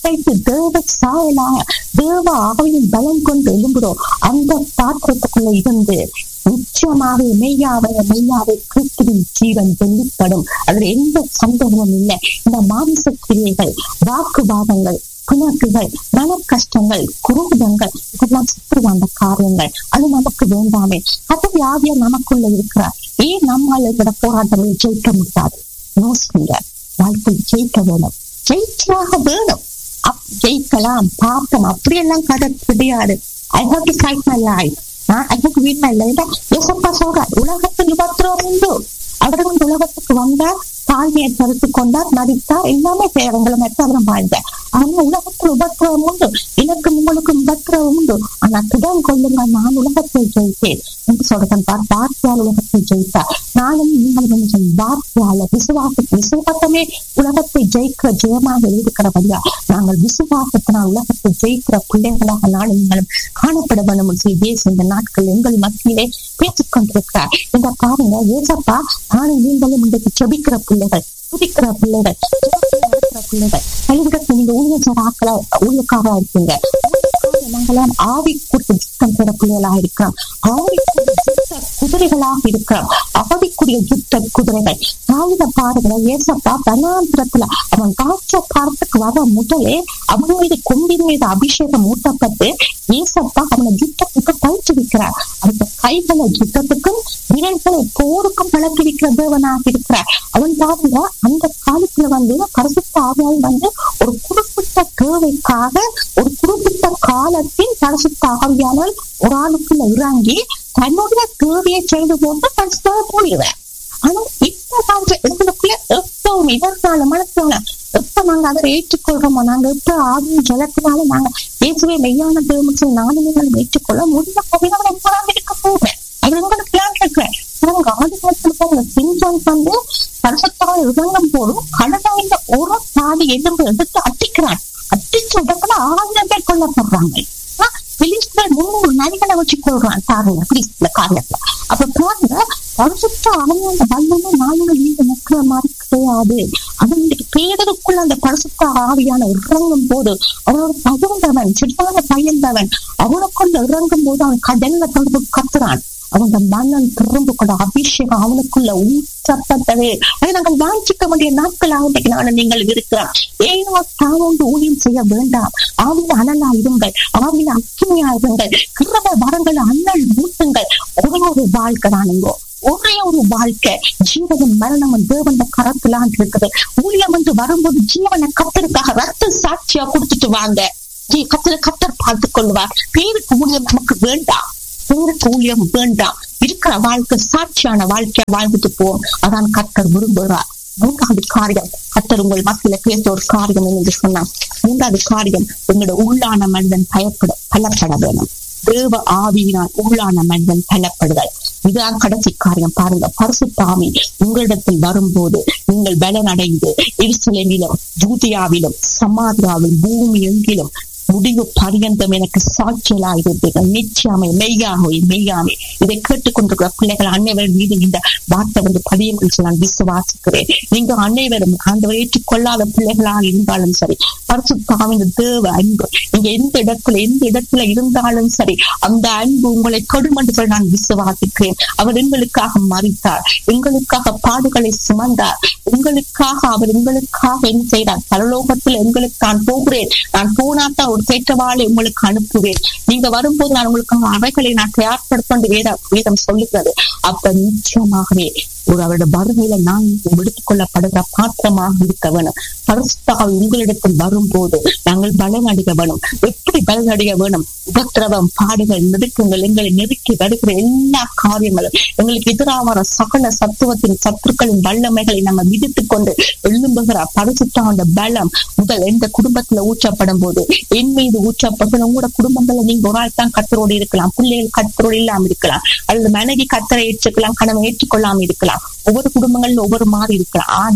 வைத்து தேவ சாயலாக தேவ ஆவியின் பலம் கொண்டு எழும்புறோம் அந்த பாத்திரத்துக்குள்ள இருந்து நிச்சயமாக மெய்யாவை மெய்யாவை கிறிஸ்துவின் ஜீவன் வெளிப்படும் அதுல எந்த சந்தேகமும் இல்லை இந்த மாமிச கிரியைகள் வாக்குவாதங்கள் பிணக்குகள் மன கஷ்டங்கள் குரூபங்கள் இதெல்லாம் சுற்றுவாண்ட காரியங்கள் அது நமக்கு வேண்டாமே அது வியாதியா நமக்குள்ள இருக்கிறார் ஏன் நம்மால் இருக்கிற போராட்டங்களை ஜெயிக்க முடியாது யோசிங்க வாழ்க்கை ஜெயிக்க வேணும் ஜெயிச்சாக வேணும் அப் ஜெயிக்கலாம் பார்ப்போம் அப்படியெல்லாம் கதை கிடையாது I have to fight my life I have to weed my life Yosappa சொல்றார் உலகத்தில் உபத்திரம் உண்டு அவர் வந்து உலகத்துக்கு வந்தா தாழ்மையை தடுத்து கொண்டார் நடித்தார் எல்லாமே செய்யறவங்களை மற்றவரும் வாழ்ந்தார் ஆனா உலகத்தில் உபத்திரவம் உண்டு எனக்கும் உங்களுக்கும் உபத்திரவம் உண்டு ஆனா திடம் கொள்ளுங்க நான் உலகத்தை ஜெயித்தேன் என்று சொல்றேன் பார் வார்த்தையால் உலகத்தை ஜெயித்தார் நானும் நீங்களும் என்ன செய்யும் வார்த்தையால விசுவாச விசுவாசமே உலகத்தை ஜெயிக்கிற ஜெயமாக இருக்கிறபடியா நாங்கள் விசுவாசத்தினால் உலகத்தை ஜெயிக்கிற பிள்ளைகளாக நானும் நீங்களும் காணப்பட வேண்டும் என்று இயேசு இந்த நாட்கள் எங்கள் மத்தியிலே பேசிக் கொண்டிருக்கிறார் இந்த பாருங்க ஏசப்பா நானும் நீங்களும் இன்றைக்கு செபிக்கிற பிள்ளைகள் துதிக்கிற பிள்ளைகள் இருக்கிற பிள்ளைகள் பள்ளிக்கூடத்தில் நீங்க ஊழியர் ஆக்களா ஊழியக்காரா இருக்கீங்க நாங்களாம் ஆவிக்குரிய யுத்தம் பெற பிள்ளைகளாக இருக்கிறோம் ஆவிக்குரிய யுத்த குதிரைகளாக இருக்கிறோம் ஆவிக்குரிய யுத்த குதிரைகள் தாவித பாருங்க ஏசப்பா வனாந்திரத்துல அவன் காட்ச காலத்துக்கு வர முதலே அவன் மீது கொம்பின் மீது அபிஷேகம் ஊட்டப்பட்டு ஏசப்பா அவனை யுத்தத்துக்கு பயிற்றுவிக்கிறார் அந்த கைகளை யுத்தத்துக்கும் விரல்களை போருக்கும் பழக்கிவிக்கிற தேவனாக இருக்கிறார் அவன் பாருங்க அந்த காலத்துல வந்து பரிசுத்த ஆவியால் வந்து ஒரு குறிப்பிட்ட தேவைக்காக ஒரு குறிப்பிட்ட காலத்தில் பரிசுத்த ஆவியாளர் ஒரு ஆளுக்குள்ள இறங்கி தன்னுடைய தேவையை செய்து கொண்டு பரிசுத்தாக போயிடுவார் ஆனா இப்ப காலத்துல எங்களுக்குள்ள எப்பவும் இதற்கான மனசால எப்ப நாங்க அதை ஏற்றுக்கொள்றோமோ நாங்க எப்ப ஆவியும் ஜலத்தினால நாங்க இயேசுவே மெய்யான தேவன் நானும் நீங்கள் ஏற்றுக்கொள்ள முடிய போகிறவங்க எப்பதான் இருக்க போகிறேன் அது உங்களுக்கு பிளான் இருக்கிறேன் நாங்க ஆதி காலத்துல போங்க சிங்சான் வந்து பரிசுத்தாக இறங்கும் போதும் கடவுள ஒரு பாதி எலும்பு எடுத்து அட்டிக்கிறான் அட்டிச்ச இடத்துல ஆயிரம் பேர் கொல்லப்படுறாங்க பிலிஸ்தர் முன்னூறு நரிகளை வச்சு கொள்றான் பாருங்க பிலிஸ்ல காரியத்துல அப்ப பாருங்க பரிசுத்த ஆவியான வல்லமே நாங்கள் நீங்க நிற்கிற மாதிரி கிடையாது அது இன்னைக்கு பேதருக்குள்ள அந்த பரிசுத்த ஆவியான இறங்கும் போது அவனோட பகிர்ந்தவன் சிறுதான பயந்தவன் அவனுக்குள்ள இறங்கும் போது அவன் கடல்ல தொடர்பு கத்துறான் அவன் மன்னன் திரும்ப கூட அபிஷேகம் அவனுக்குள்ள ஊற்றப்பட்டது அதை நாங்கள் வாஞ்சிக்க வேண்டிய நாட்களாக இன்றைக்கு நானும் நீங்கள் இருக்கிறோம் ஏனோ தானொன்று ஊழியம் செய்ய வேண்டாம் ஆவில அனலா இருங்கள் ஆவில அக்கினியா இருங்கள் கிரம வரங்கள் அண்ணல் மூட்டுங்கள் ஒரே ஒரு வாழ்க்கை தானுங்கோ ஒரே ஒரு வாழ்க்கை ஜீவனும் மரணமும் தேவன் கரத்துலான் இருக்குது ஊழியம் வந்து வரும்போது ஜீவனை கத்தருக்காக ரத்த சாட்சியா கொடுத்துட்டு வாங்க கத்தரை கத்தர் பார்த்து கொள்வார் பேருக்கு ஊழியம் நமக்கு வேண்டாம் பேருக்கு ஊழியம் வேண்டாம் இருக்கிற வாழ்க்கை சாட்சியான வாழ்க்கைய வாழ்ந்துட்டு போவோம் அதான் கத்தர் விரும்புகிறார் மூன்றாவது காரியம் கத்தர் உங்கள் மத்தியில பேச ஒரு காரியம் என்று சொன்னான் மூன்றாவது காரியம் உங்களோட உள்ளான மனிதன் பயப்பட பலப்பட வேணும் தேவ ஆவியினால் உள்ளான மனிதன் பலப்படுதல் இதுதான் கடைசி காரியம் பாருங்க பரிசுத்தாமி உங்களிடத்தில் வரும்போது நீங்கள் பலனடைந்து எரிசலேமிலும் ஜூதியாவிலும் சமாதியாவிலும் பூமி எங்கிலும் முடிவு பரியந்தம் எனக்கு சாட்சியலா இருந்தீர்கள் நிச்சயமே மெய்யாகவே மெய்யாமே இதை கேட்டுக்கொண்டிருக்கிற பிள்ளைகள் அன்னைவர் மீது இந்த வார்த்தை வந்து பதியும் என்று நான் விசுவாசிக்கிறேன் நீங்க அன்னைவரும் ஆண்டவர் ஏற்றுக்கொள்ளாத பிள்ளைகளாக இருந்தாலும் சரி பரிசுத்தாவின் தேவ அன்பு நீங்க எந்த இடத்துல எந்த இடத்துல இருந்தாலும் சரி அந்த அன்பு உங்களை கொடும் என்று சொல்லி நான் விசுவாசிக்கிறேன் அவர் எங்களுக்காக மறித்தார் எங்களுக்காக பாடுகளை சுமந்தார் உங்களுக்காக அவர் எங்களுக்காக என்ன செய்தார் பரலோகத்தில் எங்களுக்கு நான் போகிறேன் நான் போனாத்தான் ஒரு தேற்றவாளை உங்களுக்கு அனுப்புவேன் நீங்க வரும்போது நான் உங்களுக்கு அவைகளை நான் தயார்படுத்த வேத வேதம் சொல்லுகிறது அப்ப நிச்சயமாகவே ஒரு அவருடைய வருகையில நான் எடுத்துக் கொள்ளப்படுகிற பாத்திரமாக இருக்க வேணும் பரிசுத்தாக உங்களிடத்தில் வரும்போது நாங்கள் பலனடைய வேணும் எப்படி பலனடைய வேணும் உபத்திரவம் பாடுகள் நெருக்கங்கள் எங்களை நெருக்கி வருகிற எல்லா காரியங்களும் எங்களுக்கு எதிராக வர சகல சத்துவத்தின் சத்துருக்களின் வல்லமைகளை நம்ம விதித்துக் கொண்டு எழும்புகிற பரிசுத்தாண்ட பலம் முதல் எந்த குடும்பத்துல ஊற்றப்படும் போது என் மீது ஊற்றப்படும் உங்களோட குடும்பங்கள்ல நீங்க ஒரு ஆள் தான் கத்தரோடு இருக்கலாம் பிள்ளைகள் கத்தரோடு இல்லாம இருக்கலாம் அல்லது மனைவி கத்தரை ஏற்றுக்கலாம் கணவன் ஏற்றுக்கொள்ளாம இருக்கலாம் ஒவ்வொரு குடும்பங்கள்ல ஒவ்வொரு மாதிரி இருக்கலாம் ஆனால்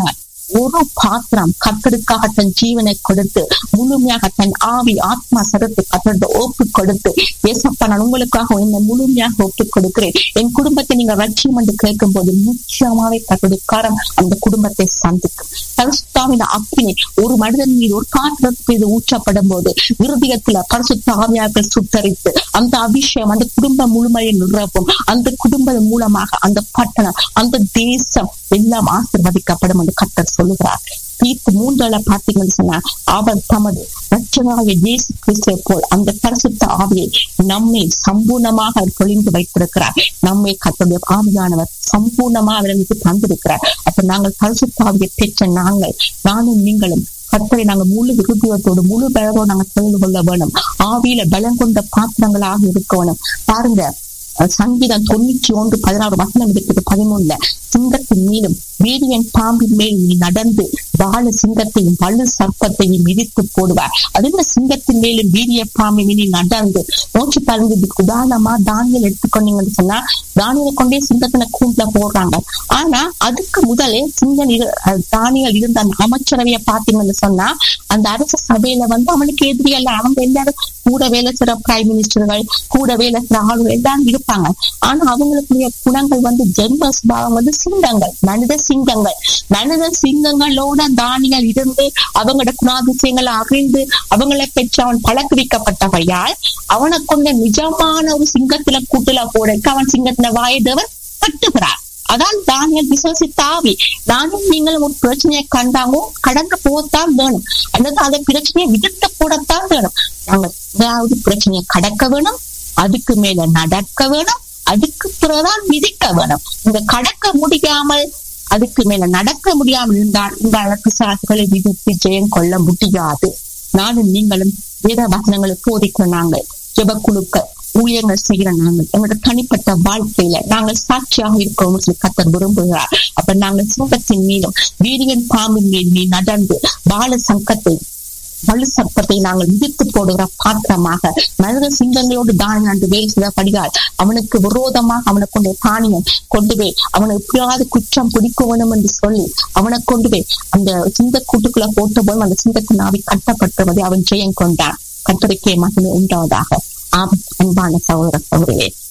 ஒரு பாத்திரம் கத்தருக்காக தன் ஜீவனை கொடுத்து முழுமையாக தன் ஆவி ஆத்மா சரத்து கத்தருடைய ஒப்பு கொடுத்து ஏசப்பா நான் உங்களுக்காக என்னை முழுமையாக ஒப்பு கொடுக்கிறேன் என் குடும்பத்தை நீங்க ரட்சியம் என்று கேட்கும் போது நிச்சயமாவே கத்தருடைய காரம் அந்த குடும்பத்தை சந்திக்கும் பரிசுத்தாவின் அக்கினி ஒரு மனிதன் மீது ஒரு பாத்திரத்து மீது ஊற்றப்படும் போது இருதயத்துல பரிசுத்த ஆவியாக சுத்தரித்து அந்த அபிஷேகம் அந்த குடும்பம் முழுமையை நிரப்பும் அந்த குடும்பம் மூலமாக அந்த பட்டணம் அந்த தேசம் எல்லாம் ஆசிர்வதிக்கப்படும் என்று கத்தர் சொல்லுகிறார் தீர்ப்பு மூன்றால பார்த்தீங்கன்னு சொன்னா அவர் தமது ரட்சகராக இயேசு கிறிஸ்துவை போல் அந்த பரிசுத்த ஆவியை நம்மை சம்பூர்ணமாக பொழிந்து வைத்திருக்கிறார் நம்மை கத்தருடைய ஆவியானவர் சம்பூர்ணமாக அவர்களுக்கு தந்திருக்கிறார் அப்ப நாங்கள் பரிசுத்த ஆவியை பெற்ற நாங்கள் நானும் நீங்களும் கத்தரை நாங்கள் முழு விருதுவத்தோடு முழு பலரோடு நாங்கள் தெரிந்து கொள்ள வேணும் ஆவியில பலம் கொண்ட பாத்திரங்களாக இருக்க வேணும் பாருங்க சங்கீதம் தொண்ணூற்றி ஒன்று பதினாறு வசனம் இருக்குது பதிமூணுல சிங்கத்தின் மேலும் வீரியன் பாம்பின் மேல் நீ நடந்து வாழ சிங்கத்தையும் வலு சர்ப்பத்தையும் மிதித்து போடுவார் அது என்ன சிங்கத்தின் மேலும் வீரிய பாம்பின் மேல் நீ நடந்து நோக்கி பாருங்க இதுக்கு உதாரணமா தானியல் எடுத்துக்கொண்டீங்கன்னு சொன்னா தானியலை கொண்டே சிங்கத்தின கூண்டுல போடுறாங்க ஆனா அதுக்கு முதலே சிங்கம் தானியல் இருந்த அந்த அமைச்சரவைய பாத்தீங்கன்னு சொன்னா அந்த அரச சபையில வந்து அவனுக்கு எதிரியல்ல அவங்க எல்லாரும் கூட வேலை செய்யற பிரைம் மினிஸ்டர்கள் கூட வேலை செய்யற ஆளுகள் எல்லாரும் இருப்பாங்க ஆனா அவங்களுக்குரிய குணங்கள் வந்து ஜென்ம சுபாவம் வந்து சிங்கங்கள் மனித சிங்கங்கள் மனித சிங்கங்களோட தானியல் இருந்து அவங்களோட குணாதிசயங்களை அறிந்து அவங்களை பெற்று அவன் பழக்குவிக்கப்பட்டவையால் அவனை கொண்ட நிஜமான ஒரு சிங்கத்துல கூட்டுல போடக்கு அவன் சிங்கத்துல வாயதவன் கட்டுகிறார் அதான் தானியல் விசுவசித்த ஆவி நானும் நீங்களும் ஒரு பிரச்சனையை கண்டாங்க கடந்து போகத்தான் வேணும் அல்லது அந்த பிரச்சனையை விடுத்து போடத்தான் வேணும் நாங்க ஏதாவது பிரச்சனையை கடக்க வேணும் அதுக்கு மேல நடக்க வேணும் அதுக்கு பிறகுதான் விதிக்க வேணும் இந்த கடக்க முடியாமல் அதுக்கு மேல நடக்க முடியாமல் இருந்தால் உங்கள் பிசாசுகளை விதித்து ஜெயம் கொள்ள முடியாது நானும் நீங்களும் வேத வசனங்களை போதிக்கிற நாங்கள் ஜெபக்குழுக்கள் ஊழியங்கள் செய்கிற நாங்கள் எங்களோட தனிப்பட்ட வாழ்க்கையில நாங்கள் சாட்சியாக இருக்கோம் சொல்லி கத்தர் விரும்புகிறார் அப்ப நாங்கள் சிங்கத்தின் மீதும் வீரியன் பாம்பின் மீது நீ நடந்து பால சங்கத்தை வலு சர்ப்பத்தை நாங்கள் மிதித்து போடுகிற பாத்திரமாக மனித சிங்கங்களோடு தானியம் என்று வேலை செய்தபடியால் அவனுக்கு விரோதமாக அவனை கொண்டு தானியம் கொண்டு போய் அவனை எப்படியாவது குற்றம் பிடிக்க வேணும் என்று சொல்லி அவனை கொண்டு போய் அந்த சிங்க கூட்டுக்குள்ள போட்ட போது அந்த சிங்கத்தின் ஆவி கட்டப்பட்டுவதை அவன் ஜெயம் கொண்டான் கத்தருக்கே மகிமை உண்டாவதாக ஆம் அன்பான சகோதர சகோதரியே